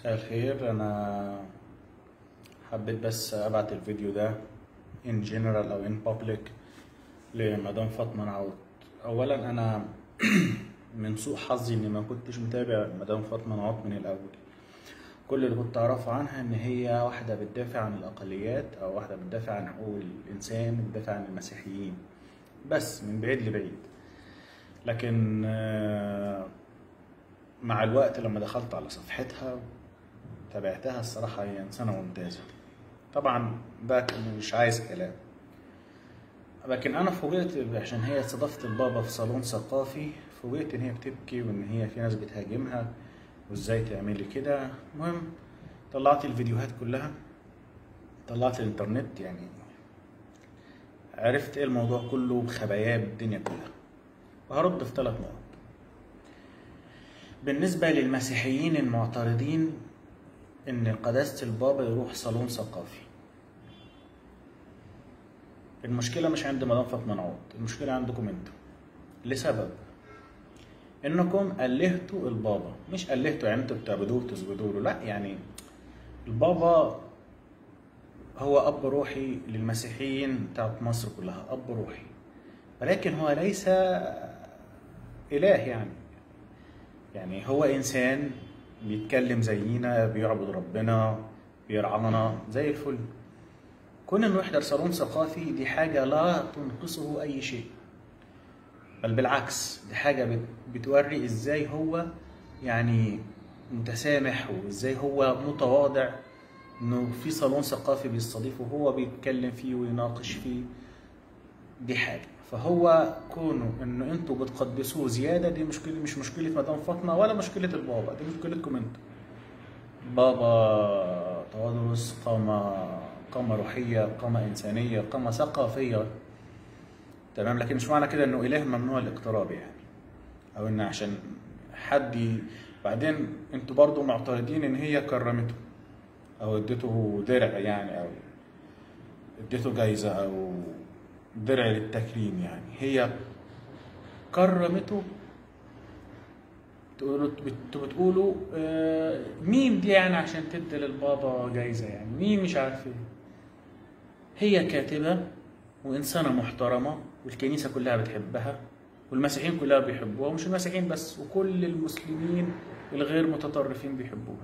مساء الخير انا حبيت بس ابعت الفيديو ده in general او in public لمدام فاطمه نعوت اولا انا من سوء حظي اني ما كنتش متابع مدام فاطمه نعوت من الاول كل اللي كنت اعرفه عنها ان هي واحده بتدافع عن الاقليات او واحده بتدافع عن حقوق الانسان بتدافع عن المسيحيين بس من بعيد لبعيد لكن آه، مع الوقت لما دخلت على صفحتها تابعتها الصراحة هي إنسانة ممتازة طبعا ده كان مش عايز كلام لكن أنا فوجئت عشان هي استضافت البابا في صالون ثقافي فوجئت إن هي بتبكي وإن هي في ناس بتهاجمها وإزاي تعملي كده المهم طلعت الفيديوهات كلها طلعت الإنترنت يعني عرفت إيه الموضوع كله بخباياه بالدنيا كلها وهرد في ثلاث نقط بالنسبة للمسيحيين المعترضين إن قداسة البابا يروح صالون ثقافي المشكلة مش عند مدام فاطمة نعوت المشكلة عندكم انتوا لسبب انكم ألهتوا البابا مش ألهتوا يعني انتوا بتعبدوه وتسجدوا له لا يعني البابا هو أب روحي للمسيحيين بتاعت مصر كلها أب روحي ولكن هو ليس إله يعني يعني هو إنسان بيتكلم زينا بيعبد ربنا بيرعانا زي الفل كون انه يحضر صالون ثقافي دي حاجة لا تنقصه أي شيء بل بالعكس دي حاجة بت- بتوري ازاي هو يعني متسامح وازاي هو متواضع انه في صالون ثقافي بيستضيفه وهو بيتكلم فيه ويناقش فيه دي حاجة فهو كونه انه انتوا بتقدسوه زيادة دي مشكلة مش مشكلة مدام فاطمة ولا مشكلة البابا دي مشكلتكم انتوا بابا توادرس قامة قامة روحية قامة إنسانية قامة ثقافية تمام لكن مش معنى كده انه اله ممنوع الاقتراب يعني او ان عشان حد ي- بعدين انتوا برضو معترضين ان هي كرمته او اديته درع يعني او اديته جايزة او درع للتكريم يعني هي كرمته تقولوا انتوا بتقولوا آه، مين دي يعني عشان تدي للبابا جايزة يعني مين مش عارف ايه هي كاتبة وإنسانة محترمة والكنيسة كلها بتحبها والمسيحيين كلها بيحبوها ومش المسيحيين بس وكل المسلمين الغير متطرفين بيحبوها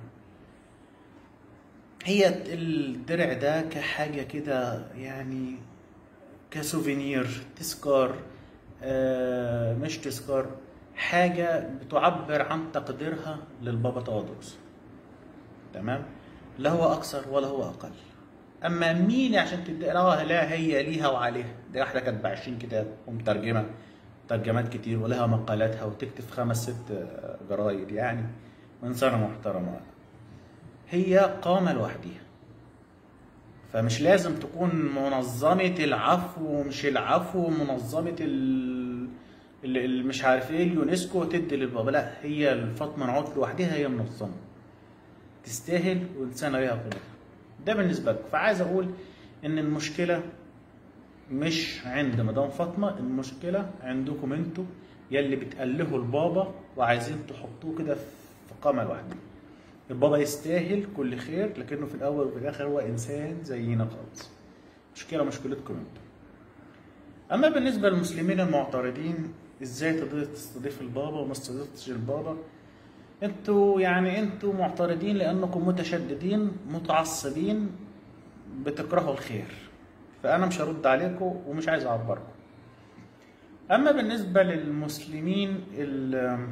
هي الدرع ده كحاجة كده يعني كسوفينير تذكار آه، مش تذكار حاجة بتعبر عن تقديرها للبابا تواضرس تمام لا هو أكثر ولا هو أقل أما مين عشان تدي لا لا هي ليها وعليها دي واحدة كاتبة 20 كتاب ومترجمة ترجمات كتير ولها مقالاتها وتكتب في خمس ست آه، جرايد يعني وإنسانة محترمة هي قامة لوحدها فمش لازم تكون منظمة العفو مش العفو منظمة ال ال- ال- مش عارف ايه اليونسكو تدي للبابا لا هي الفاطمة نعوت لوحدها هي منظمة تستاهل وإنسانة ليها قيمتها ده بالنسبة لكم فعايز أقول إن المشكلة مش عند مدام فاطمة المشكلة عندكم انتوا يلي بتألهوا البابا وعايزين تحطوه كده في قامة لوحده البابا يستاهل كل خير لكنه في الأول وفي الآخر هو إنسان زينا خالص مشكلة مشكلتكم انتوا أما بالنسبة للمسلمين المعترضين إزاي تقدر تستضيف البابا وما استضفتش البابا انتوا يعني انتوا معترضين لأنكم متشددين متعصبين بتكرهوا الخير فأنا مش هرد عليكم ومش عايز أعبركم أما بالنسبة للمسلمين ال-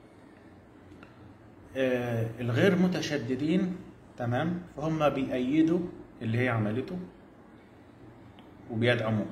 آه، الغير متشددين تمام فهم بيأيدوا اللي هي عملته وبيدعموها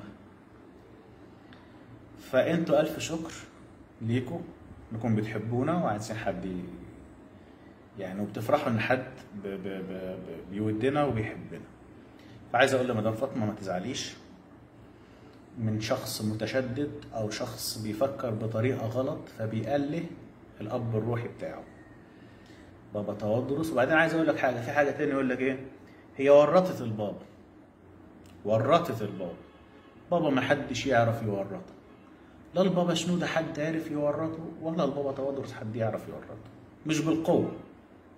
فانتوا ألف شكر ليكوا انكم بتحبونا وعايزين حد ي- يعني وبتفرحوا ان حد ب ب ب ب بيودنا وبيحبنا فعايز اقول لمدام فاطمه ما تزعليش من شخص متشدد او شخص بيفكر بطريقه غلط فبيأله الاب الروحي بتاعه بابا توادرس وبعدين عايز اقول لك حاجه في حاجه تاني يقول لك ايه هي ورطت البابا ورطت البابا بابا ما حدش يعرف يورطه لا البابا شنودة حد عارف يورطه ولا البابا توادرس حد يعرف يورطه مش بالقوة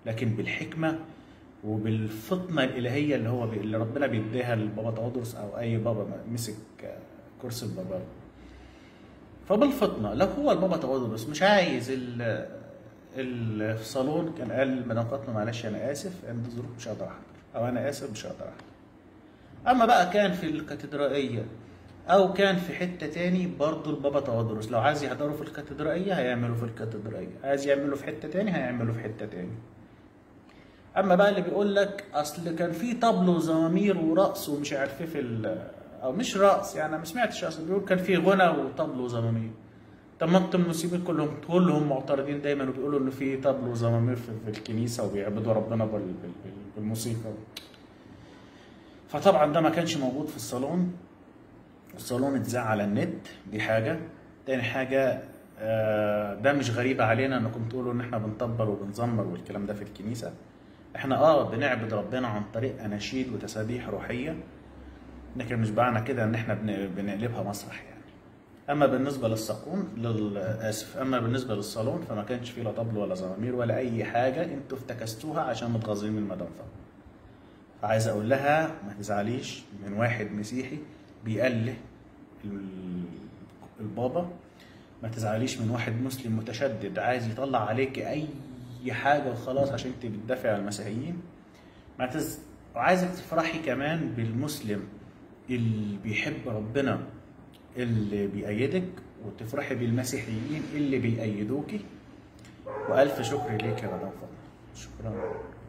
لكن بالحكمه وبالفطنه الالهيه اللي هو بي... اللي ربنا بيديها لبابا تواضرس او اي بابا مسك كرسي البابا فبالفطنه لو هو البابا تواضرس مش عايز ال... الصالون كان قال مدام فاطمه معلش انا اسف عندي ظروف مش هقدر احضر او انا اسف مش هقدر احضر اما بقى كان في الكاتدرائيه او كان في حته تاني برضه البابا تواضرس لو عايز يحضروا في الكاتدرائيه هيعملوا في الكاتدرائيه عايز يعملوا في حته تاني هيعملوا في حته تاني اما بقى اللي بيقول لك اصل كان في طبل وزمامير ورقص ومش عارف ايه في ال- او مش رقص يعني أنا ما سمعتش اصل بيقول كان في غنى وطبل وزمامير طب ما انتم المسلمين كلهم كلهم معترضين دايما وبيقولوا انه في طبل وزمامير في, في الكنيسه وبيعبدوا ربنا بال- بال- بال- بالموسيقى فطبعا ده ما كانش موجود في الصالون الصالون اتذاع على النت دي حاجه تاني حاجه آه، ده مش غريب علينا انكم تقولوا ان احنا بنطبل وبنزمر والكلام ده في الكنيسه احنا اه بنعبد ربنا عن طريق اناشيد وتسابيح روحيه لكن مش معنى كده ان احنا بن- بنقلبها مسرح يعني اما بالنسبه للصقون لل... اسف اما بالنسبه للصالون فما كانش فيه لا طبل ولا زمامير ولا اي حاجه انتوا افتكستوها عشان متغاظين من مدام فاطمه فعايز اقول لها ما تزعليش من واحد مسيحي بيأله ال- البابا ما تزعليش من واحد مسلم متشدد عايز يطلع عليك اي حاجه وخلاص عشان انت بتدافع عن المسيحيين ما تز... وعايزك تفرحي كمان بالمسلم اللي بيحب ربنا اللي بيأيدك وتفرحي بالمسيحيين اللي بيأيدوكي وألف شكر ليك يا مدام فاطمة شكرا